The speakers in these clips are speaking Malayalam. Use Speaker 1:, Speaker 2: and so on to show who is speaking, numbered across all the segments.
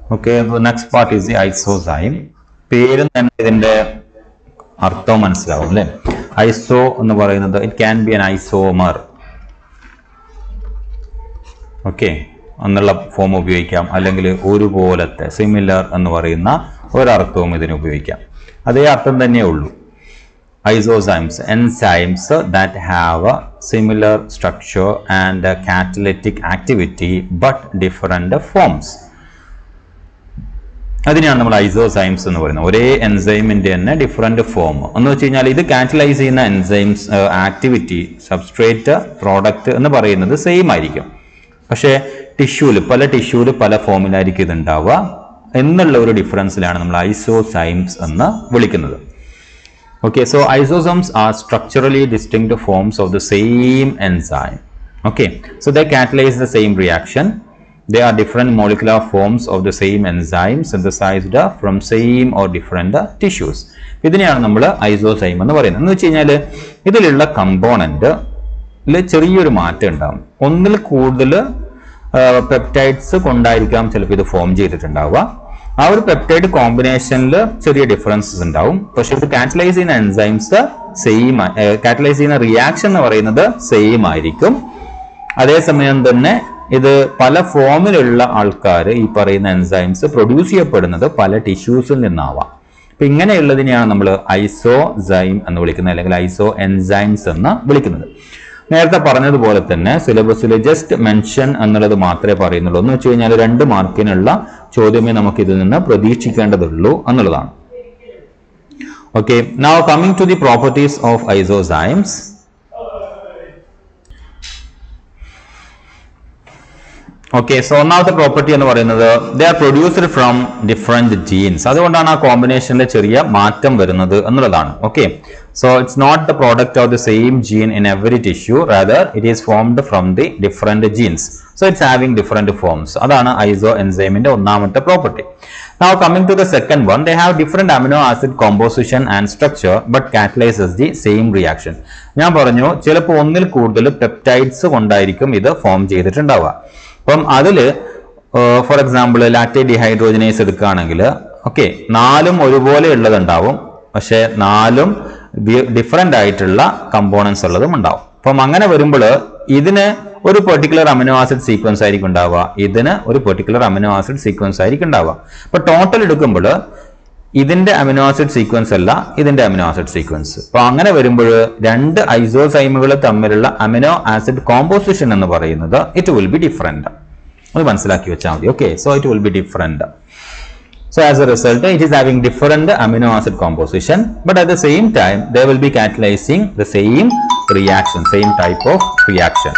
Speaker 1: Okay next part is the isozyme പേര് തന്നെ ഇതിന്റെ അർത്ഥം മനസ്സിലാവും അല്ലെ ഐസോ എന്ന് പറയുന്നത് it can be an isomer okay എന്നുള്ള ഫോം ഉപയോഗിക്കാം അല്ലെങ്കിൽ ഒരുപോലത്തെ സിമിലർ എന്ന് പറയുന്ന ഒരർത്ഥവും ഇതിന് ഉപയോഗിക്കാം അതേ അർത്ഥം തന്നെയേ ഉള്ളൂ isozymes enzymes that have a similar structure and a catalytic activity but different forms അതിനെയാണ് നമ്മൾ ഐസോസൈംസ് എന്ന് പറയുന്നത് ഒരേ എൻസൈമിന്റെ തന്നെ ഡിഫറെന്റ് ഫോം എന്ന് വെച്ച് കഴിഞ്ഞാൽ ഇത് കാറ്റലൈസ് ചെയ്യുന്ന എൻസൈംസ് ആക്ടിവിറ്റി സബ്സ്ട്രേറ്റ് പ്രോഡക്റ്റ് എന്ന് പറയുന്നത് സെയിം ആയിരിക്കും പക്ഷേ ടിഷ്യൂല് പല ടിഷ്യൂല് പല ഫോമിലായിരിക്കും ഇത് ഉണ്ടാവുക എന്നുള്ള ഒരു ഡിഫറൻസിലാണ് നമ്മൾ ഐസോസൈംസ് എന്ന് വിളിക്കുന്നത് Okay, so isosomes are structurally distinct forms of the same enzyme. Okay, so they catalyze the same reaction. They are different molecular forms of the same enzyme synthesized from same or different tissues. ഇതിനെയാണ് നമ്മൾ ഐസോസൈം എന്ന് പറയുന്നത് എന്ന് വെച്ച് കഴിഞ്ഞാൽ ഇതിലുള്ള കമ്പോണന്റ് ചെറിയൊരു മാറ്റം ഉണ്ടാവും ഒന്നിൽ കൂടുതൽ പെപ്റ്റൈഡ്സ് കൊണ്ടായിരിക്കാം ചിലപ്പോൾ ഇത് ഫോം ചെയ്തിട്ടുണ്ടാവുക ആ ഒരു പെപ്റ്റൈഡ് കോമ്പിനേഷനിൽ ചെറിയ ഡിഫറൻസസ് ഉണ്ടാവും പക്ഷെ ഇത് കാറ്റലൈസ് ചെയ്യുന്ന എൻസൈംസ് സെയിം കാറ്റലൈസ് ചെയ്യുന്ന റിയാക്ഷൻ എന്ന് പറയുന്നത് സെയിം ആയിരിക്കും അതേസമയം തന്നെ ഇത് പല ഫോമിലുള്ള ആൾക്കാർ ഈ പറയുന്ന എൻസൈംസ് പ്രൊഡ്യൂസ് ചെയ്യപ്പെടുന്നത് പല ടിഷ്യൂസിൽ നിന്നാവാം അപ്പൊ ഇങ്ങനെയുള്ളതിനെയാണ് നമ്മൾ ഐസോസൈം എന്ന് വിളിക്കുന്നത് അല്ലെങ്കിൽ ഐസോ എൻസൈംസ് എന്ന് വിളിക്കുന്നത് നേരത്തെ പറഞ്ഞതുപോലെ തന്നെ സിലബസിൽ ജസ്റ്റ് മെൻഷൻ എന്നുള്ളത് മാത്രമേ പറയുന്നുള്ളൂ എന്ന് വെച്ച് കഴിഞ്ഞാൽ രണ്ട് മാർക്കിനുള്ള ചോദ്യമേ നമുക്ക് ഇതിൽ നിന്ന് പ്രതീക്ഷിക്കേണ്ടതുള്ളൂ എന്നുള്ളതാണ് okay now coming to the properties of isozymes okay so ഒന്നാമത്തെ പ്രോപ്പർട്ടി എന്ന് പറയുന്നത് they are produced from different genes അതുകൊണ്ടാണ് ആ കോമ്പിനേഷനിൽ ചെറിയ മാറ്റം വരുന്നത് എന്നുള്ളതാണ് okay so it's not the product of the same gene in every tissue rather it is formed from the different genes so it's having different forms അതാണ് ഐസോ എൻസൈമിന്റെ ഒന്നാമത്തെ property Now coming to the second one, they have different amino acid composition and structure but catalyzes the same reaction. ഞാൻ പറഞ്ഞു ചിലപ്പോൾ ഒന്നിൽ കൂടുതൽ പെപ്റ്റൈഡ്സ് കൊണ്ടായിരിക്കും ഇത് ഫോം ചെയ്തിട്ടുണ്ടാവുക അപ്പം അതിൽ ഫോർ എക്സാമ്പിൾ ലാക്ടേ ഡിഹൈഡ്രോജനേസ് എടുക്കുകയാണെങ്കിൽ ഓക്കെ നാലും ഒരുപോലെ ഉള്ളതുണ്ടാവും പക്ഷേ നാലും ഡിഫറെൻ്റ് ആയിട്ടുള്ള കമ്പോണൻസ് ഉള്ളതും ഉണ്ടാവും അപ്പം അങ്ങനെ വരുമ്പോൾ ഇതിന് ഒരു പെർട്ടിക്കുലർ അമിനോ ആസിഡ് സീക്വൻസ് ആയിരിക്കും ഉണ്ടാവുക ഇതിന് ഒരു പെർട്ടിക്കുലർ അമിനോ ആസിഡ് സീക്വൻസ് ആയിരിക്കും ഉണ്ടാവുക അപ്പൊ ടോട്ടൽ എടുക്കുമ്പോൾ ഇതിന്റെ അമിനോ ആസിഡ് സീക്വൻസ് അല്ല ഇതിന്റെ അമിനോ ആസിഡ് സീക്വൻസ് അപ്പൊ അങ്ങനെ വരുമ്പോൾ രണ്ട് ഐസോസൈമുകൾ തമ്മിലുള്ള അമിനോ ആസിഡ് കോമ്പോസിഷൻ എന്ന് പറയുന്നത് ഇറ്റ് വിൽ ബി ഡിഫറെന്റ് അത് മനസ്സിലാക്കി വെച്ചാൽ മതി okay so it will be different So as a result, it is having different amino acid composition, but at the same time, they will be catalyzing the same reaction, same type of reaction.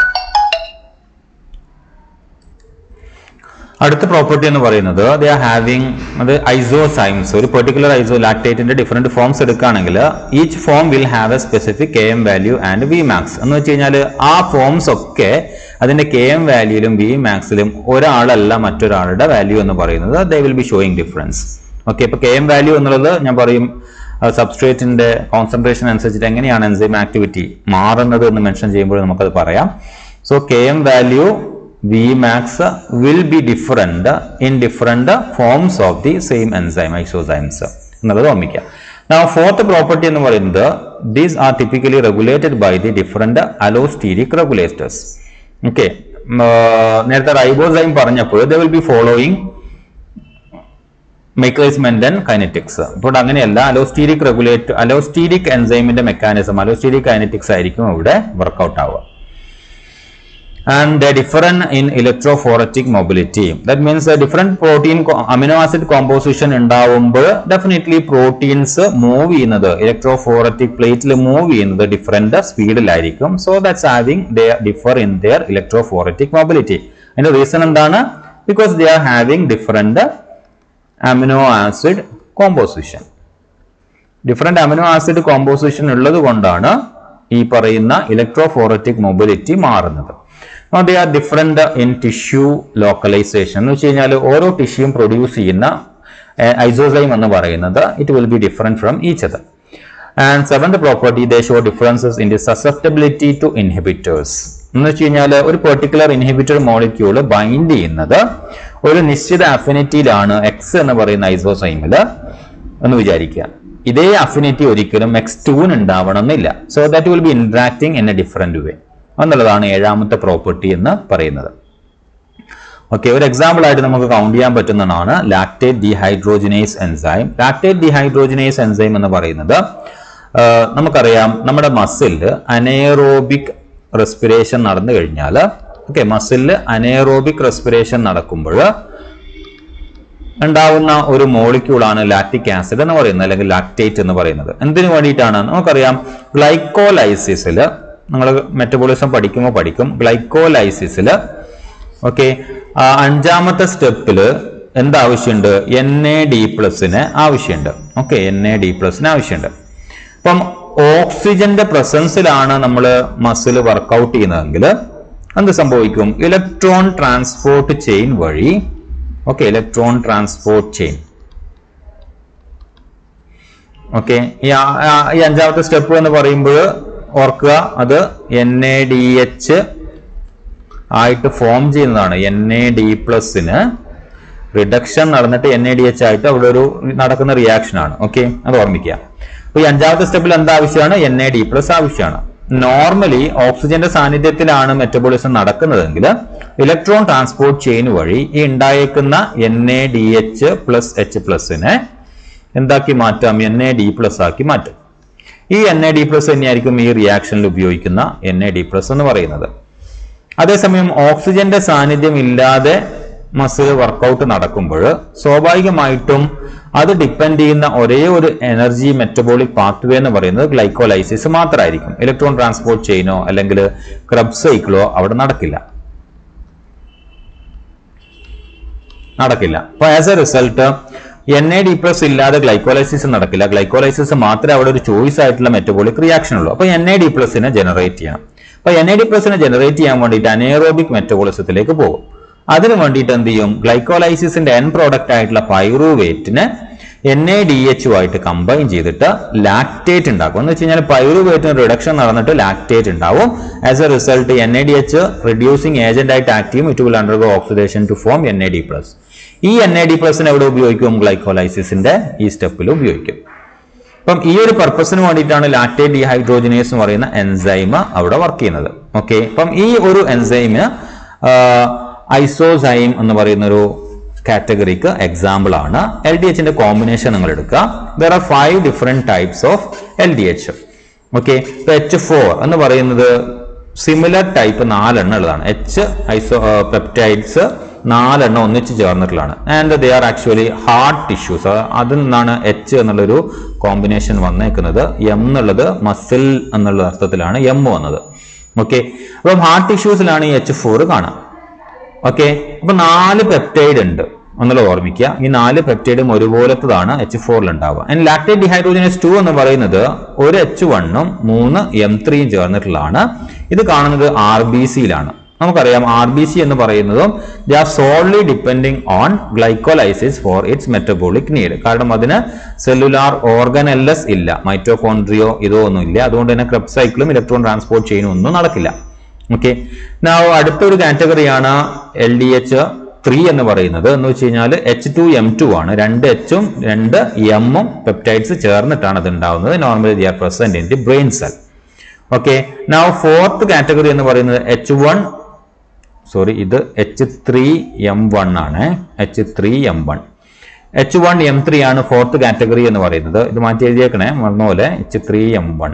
Speaker 1: അടുത്ത പ്രോപ്പർട്ടി എന്ന് പറയുന്നത് ദേ ആർ ഹാവിങ് അത് ഐസോസൈംസ് ഒരു പെർട്ടിക്കുലർ ഐസോ ലാക്ടേറ്റിന്റെ ഡിഫറെന്റ് ഫോംസ് എടുക്കുകയാണെങ്കിൽ each form will have a specific K M value and V max എന്ന് വെച്ച് കഴിഞ്ഞാൽ ആ ഫോംസ് ഒക്കെ അതിന്റെ കെ എം വാല്യൂലും വി മാക്സിലും ഒരാളല്ല മറ്റൊരാളുടെ വാല്യൂ എന്ന് പറയുന്നത് they will be showing difference okay ഇപ്പൊ കെ എം വാല്യൂ എന്നുള്ളത് ഞാൻ പറയും സബ്സ്ട്രേറ്റിന്റെ കോൺസെൻട്രേഷൻ അനുസരിച്ചിട്ട് എങ്ങനെയാണ് എൻസൈം ആക്ടിവിറ്റി മാറുന്നത് എന്ന് മെൻഷൻ ചെയ്യുമ്പോൾ നമുക്കത് പറയാം so K M value Vmax will be different in different forms of the same enzyme isozymes എന്നുള്ളത് ഓർമ്മിക്കുക Now fourth property എന്ന് പറയുന്നത് these are typically regulated by the different allosteric regulators. Okay. നേരത്തെ റൈബോസൈം പറഞ്ഞപ്പോൾ they will be following Michaelis Menten kinetics അപ്പോൾ അങ്ങനെയല്ല അലോസ്റ്റീരിക് റെഗുലേറ്റ് അലോസ്റ്റീരിക് എൻസൈമിന്റെ മെക്കാനിസം അലോസ്റ്റീരിക് കൈനറ്റിക്സ് ആയിരിക്കും ഇവിടെ വർക്ക്ഔട്ട് ആവുക and they different in electrophoretic mobility. That means a different protein amino acid composition ഉണ്ടാവുമ്പോൾ ഡെഫിനറ്റ്ലി പ്രോട്ടീൻസ് മൂവ് ചെയ്യുന്നത് ഇലക്ട്രോഫോററ്റിക് പ്ലേറ്റിൽ മൂവ് ചെയ്യുന്നത് ഡിഫറെന്റ് സ്പീഡിലായിരിക്കും so that's having they differ in their electrophoretic mobility അതിന്റെ റീസൺ എന്താണ് because they are having different amino acid composition different amino acid composition ഉള്ളത് കൊണ്ടാണ് ഈ പറയുന്ന ഇലക്ട്രോഫോററ്റിക് മൊബിലിറ്റി മാറുന്നത് they are different in tissue localization എന്ന് വെച്ച് കഴിഞ്ഞാൽ ഓരോ ടിഷ്യൂയും പ്രൊഡ്യൂസ് ചെയ്യുന്ന ഐസോസൈം എന്ന് പറയുന്നത് it will be different from each other and seventh property they show differences in the susceptibility to inhibitors എന്ന് വെച്ച് കഴിഞ്ഞാൽ ഒരു പെർട്ടിക്കുലർ ഇൻഹിബിറ്റർ മോളിക്യൂള് ബൈൻഡ് ചെയ്യുന്നത് ഒരു നിശ്ചിത അഫിനിറ്റിയിലാണ് എക്സ് എന്ന് പറയുന്ന ഐസോസൈമില് എന്ന് വിചാരിക്കുക ഇതേ അഫിനിറ്റി ഒരിക്കലും എക്സ് ടൂന് ഉണ്ടാവണമെന്നില്ല so that will be interacting in a different way എന്നുള്ളതാണ് ഏഴാമത്തെ പ്രോപ്പർട്ടി എന്ന് പറയുന്നത് ഓക്കെ ഒരു എക്സാമ്പിൾ ആയിട്ട് നമുക്ക് കൗണ്ട് ചെയ്യാൻ പറ്റുന്നതാണ് lactate dehydrogenase enzyme lactate dehydrogenase enzyme എന്ന് പറയുന്നത് ആ, നമുക്കറിയാം നമ്മുടെ മസിലിൽ അനേറോബിക് റെസ്പിറേഷൻ നടന്നു കഴിഞ്ഞാൽ ഓക്കെ മസിലിൽ അനേറോബിക് റെസ്പിറേഷൻ നടക്കുമ്പോൾ ഉണ്ടാവുന്ന ഒരു മോളിക്യൂളാണ് ലാക്റ്റിക് ആസിഡ് എന്ന് പറയുന്നത് അല്ലെങ്കിൽ ലാക്ടേറ്റ് എന്ന് പറയുന്നത് എന്തിനു വേണ്ടിയിട്ടാണ് നമുക്കറിയാം ഗ്ലൈക്കോലൈസിസിൽ നമ്മൾ മെറ്റബോളിസം പഠിക്കുമ്പോൾ പഠിക്കും ഗ്ലൈക്കോലൈസിസിൽ ഓക്കെ അഞ്ചാമത്തെ സ്റ്റെപ്പിൽ എന്താവശ്യമുണ്ട് എൻ എ ഡി പ്ലസിന് ആവശ്യമുണ്ട് ഓക്കെ എൻ എ ഡി പ്ലസിന് ആവശ്യമുണ്ട് അപ്പം ഓക്സിജന്റെ പ്രസൻസിലാണ് നമ്മൾ മസിൽ വർക്കൗട്ട് ചെയ്യുന്നതെങ്കിൽ എന്ത് സംഭവിക്കും ഇലക്ട്രോൺ ട്രാൻസ്പോർട്ട് ചെയിൻ വഴി okay electron transport chain okay ഈ ആ- ആ- ഈ അഞ്ചാമത്തെ സ്റ്റെപ്പ് എന്ന് പറയുമ്പോൾ ഓർക്കുക അത് എൻ എ ഡി എച്ച് ആയിട്ട് ഫോം ചെയ്യുന്നതാണ് എൻ എ ഡി പ്ലസിന് റിഡക്ഷൻ നടന്നിട്ട് എൻ എ ഡി എച്ച് ആയിട്ട് അവിടെ ഒരു നടക്കുന്ന റിയാക്ഷൻ ആണ് ഓക്കെ അത് ഓർമ്മിക്കുക അപ്പൊ ഈ അഞ്ചാമത്തെ സ്റ്റെപ്പിൽ എന്താ ആവശ്യമാണ് എൻ എ ഡി പ്ലസ് ആവശ്യമാണ് നോർമലി ഓക്സിജന്റെ സാന്നിധ്യത്തിലാണ് മെറ്റബോളിസം നടക്കുന്നതെങ്കിൽ ഇലക്ട്രോൺ ട്രാൻസ്പോർട്ട് ചെയിൻ വഴി ഈ ഉണ്ടായേക്കുന്ന N A D H plus H പ്ലസിനെ എന്താക്കി മാറ്റാം എൻ എ ഡി പ്ലസ് ആക്കി മാറ്റും ഈ എൻ എ ഡി പ്ലസ് തന്നെയായിരിക്കും ഈ റിയാക്ഷനിൽ ഉപയോഗിക്കുന്ന എൻ എ ഡി പ്ലസ് എന്ന് പറയുന്നത് അതേസമയം ഓക്സിജന്റെ സാന്നിധ്യം ഇല്ലാതെ മസിൽ വർക്കൗട്ട് നടക്കുമ്പോൾ സ്വാഭാവികമായിട്ടും അത് ഡിപ്പെൻഡ് ചെയ്യുന്ന ഒരേ ഒരു എനർജി മെറ്റബോളിക് പാത്വേ എന്ന് പറയുന്നത് ഗ്ലൈക്കോലൈസിസ് മാത്രമായിരിക്കും ഇലക്ട്രോൺ ട്രാൻസ്പോർട്ട് ചെയിനോ അല്ലെങ്കിൽ ക്രബ് സൈക്കിളോ അവിടെ നടക്കില്ല നടക്കില്ല അപ്പൊ as a result N A D plus ഇല്ലാതെ ഗ്ലൈക്കോലൈസിസ് നടക്കില്ല ഗ്ലൈക്കോലൈസിസ് മാത്രമേ അവിടെ ഒരു ചോയ്സ് ആയിട്ടുള്ള മെറ്റബോളിക് റിയാക്ഷൻ ഉള്ളൂ അപ്പൊ എൻ എ ഡി പ്ലസിനെ ജനറേറ്റ് ചെയ്യണം അപ്പൊ എൻ എ ഡി പ്ലസിനെ ജനറേറ്റ് ചെയ്യാൻ വേണ്ടിയിട്ട് അനേറോബിക് മെറ്റബോളിസത്തിലേക്ക് പോകും അതിന് വേണ്ടിയിട്ട് എന്ത് ചെയ്യും ഗ്ലൈക്കോലൈസിസിന്റെ എൻ പ്രോഡക്റ്റ് ആയിട്ടുള്ള പൈറുവേറ്റിനെ എൻ എ ഡി എച്ച് ആയിട്ട് കമ്പൈൻ ചെയ്തിട്ട് ലാക്ടേറ്റ് ഉണ്ടാക്കും എന്ന് വെച്ച് കഴിഞ്ഞാൽ പൈറുവേറ്റിന് റിഡക്ഷൻ നടന്നിട്ട് ലാക്ടേറ്റ് ഉണ്ടാവും as a result N A D H reducing agent ആയിട്ട് ആക്ട് ചെയ്യും it will undergo oxidation to form N A D plus ഈ എൻ എ ഡി പ്ലസിന് എവിടെ ഉപയോഗിക്കും ഗ്ലൈക്കോലൈസിസിന്റെ ഈ സ്റ്റെപ്പിൽ ഉപയോഗിക്കും അപ്പം ഈ ഒരു പർപ്പസിന് വേണ്ടിയിട്ടാണ് ലാക്ടേറ്റ് ഡീഹൈഡ്രോജനേസ് എന്ന് പറയുന്ന എൻസൈം അവിടെ വർക്ക് ചെയ്യുന്നത് ഓക്കെ അപ്പം ഈ ഒരു എൻസൈമിന് ഐസോസൈം എന്ന് പറയുന്ന ഒരു കാറ്റഗറിക്ക് എക്സാമ്പിൾ ആണ് എൽ ഡി എച്ചിന്റെ കോമ്പിനേഷൻ നിങ്ങൾ എടുക്കുക there are five different types of L D H okay ഇപ്പൊ എച്ച് ഫോർ എന്ന് പറയുന്നത് സിമിലർ ടൈപ്പ് നാലെണ്ണം ഉള്ളതാണ് എച്ച് ഐസോ പെപ്റ്റൈഡ്സ് നാലെണ്ണം ഒന്നിച്ച് ചേർന്നിട്ടുള്ളതാണ് and they are actually heart tissues അതിൽ നിന്നാണ് എച്ച് എന്നുള്ളൊരു കോമ്പിനേഷൻ വന്നേക്കുന്നത് എം എന്നുള്ളത് മസിൽ എന്നുള്ള അർത്ഥത്തിലാണ് എം വന്നത് ഓക്കെ അപ്പം ഹാർട്ട് ടിഷ്യൂസിലാണ് ഈ എച്ച് ഫോർ കാണാം ഓക്കെ അപ്പൊ നാല് പെപ്റ്റൈഡ് ഉണ്ട് എന്നുള്ളത് ഓർമ്മിക്കുക ഈ നാല് പെപ്റ്റൈഡും ഒരുപോലത്തതാണ് എച്ച് ഫോറിൽ ഉണ്ടാവുക ആൻഡ് ലാക്ടേറ്റ് ഡിഹൈഡ്രോജനസ് ടു എന്ന് പറയുന്നത് ഒരു എച്ച് വണ്ണും മൂന്ന് എം ത്രീയും ചേർന്നിട്ടുള്ളതാണ് ഇത് കാണുന്നത് ആർ ബി സിയിലാണ് നമുക്കറിയാം ആർ ബി സി എന്ന് പറയുന്നതും they are solely depending on glycolysis for its metabolic need കാരണം അതിന് സെല്ലുലാർ ഓർഗനെല്ലസ് ഇല്ല മൈറ്റോകോൺട്രിയോ ഇതോ ഒന്നും ഇല്ല അതുകൊണ്ട് തന്നെ ക്രബ് സൈക്കിളും ഇലക്ട്രോൺ ട്രാൻസ്പോർട്ട് ചെയിനും ഒന്നും നടക്കില്ല ഓക്കെ അടുത്തൊരു കാറ്റഗറിയാണ് എൽ ഡി എച്ച് ത്രീ എന്ന് പറയുന്നത് എന്ന് വെച്ച് കഴിഞ്ഞാൽ എച്ച് ടു എം ടു ആണ് രണ്ട് എച്ചും രണ്ട് എമ്മും പെപ്റ്റൈഡ്സ് ചേർന്നിട്ടാണ് അത് ഉണ്ടാവുന്നത് normally they are present in the brain cell okay now fourth category എന്ന് പറയുന്നത് എച്ച് വൺ സോറി ഇത് എച്ച് ത്രീ എം വൺ ആണ് H three M one H one M three ആണ് ഫോർത്ത് കാറ്റഗറി എന്ന് പറയുന്നത് ഇത് മാറ്റി എഴുതിയേക്കണേ മറന്ന പോലെ H three M one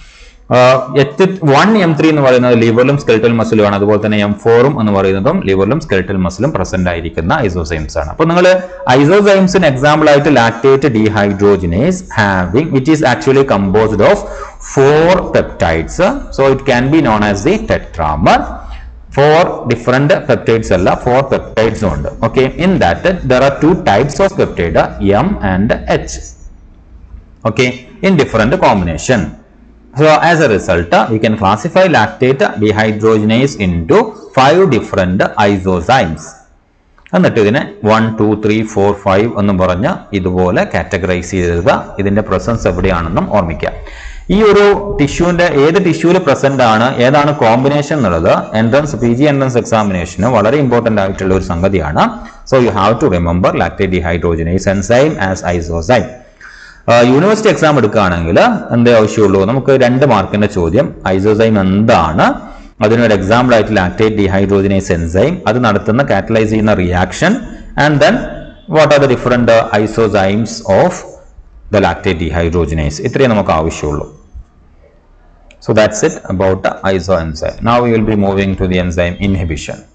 Speaker 1: H one M three എന്ന് പറയുന്നത് ലിവറിലും സ്കെൽറ്റൽ മസിലും ആണ് അതുപോലെ തന്നെ എം ഫോറും എന്ന് പറയുന്നതും ലിവറിലും സ്കെൽറ്റൽ മസിലും പ്രസന്റ് ആയിരിക്കുന്ന ഐസോസൈംസ് ആണ് അപ്പൊ നിങ്ങൾ ഐസോസൈംസിന് എക്സാമ്പിൾ ആയിട്ട് lactate dehydrogenase having which is actually composed of four peptides so it can be known as the tetramer four different peptides അല്ല ഫോർ പെപ്റ്റൈഡ്സും ഉണ്ട് okay in that there are two types of peptide M and H okay in different combination so as a result uh, we can classify lactate dehydrogenase into five different isozymes എന്നിട്ട് ഇതിനെ one two three four five എന്നും പറഞ്ഞ് ഇതുപോലെ കാറ്റഗറൈസ് ചെയ്തത് ഇതിന്റെ പ്രസൻസ് എവിടെയാണെന്നും ഓർമ്മിക്കുക ഈ ഒരു ടിഷ്യൂവിന്റെ ഏത് ടിഷ്യൂവിൽ പ്രസന്റ് ആണ് ഏതാണ് കോമ്പിനേഷൻ എന്നുള്ളത് എൻട്രൻസ് പി ജി എൻട്രൻസ് എക്സാമിനേഷന് വളരെ ഇമ്പോർട്ടന്റ് ആയിട്ടുള്ള ഒരു സംഗതിയാണ് so you have to remember lactate dehydrogenase enzyme as isozyme university exam എടുക്കുകയാണെങ്കിൽ എന്തേ ആവശ്യമുള്ളൂ നമുക്ക് രണ്ട് മാർക്കിന്റെ ചോദ്യം ഐസോസൈം എന്താണ് അതിനൊരു എക്സാമ്പിൾ ആയിട്ട് ലാക്ടേറ്റ് ഡിഹൈഡ്രോജനേസ് എൻസൈം അത് നടത്തുന്ന കാറ്റലൈസ് ചെയ്യുന്ന reaction and then what are the different isozymes of the lactate dehydrogenase ഇത്രയും നമുക്ക് ആവശ്യമുള്ളൂ So that's it about the isoenzyme. Now we will be moving to the enzyme inhibition.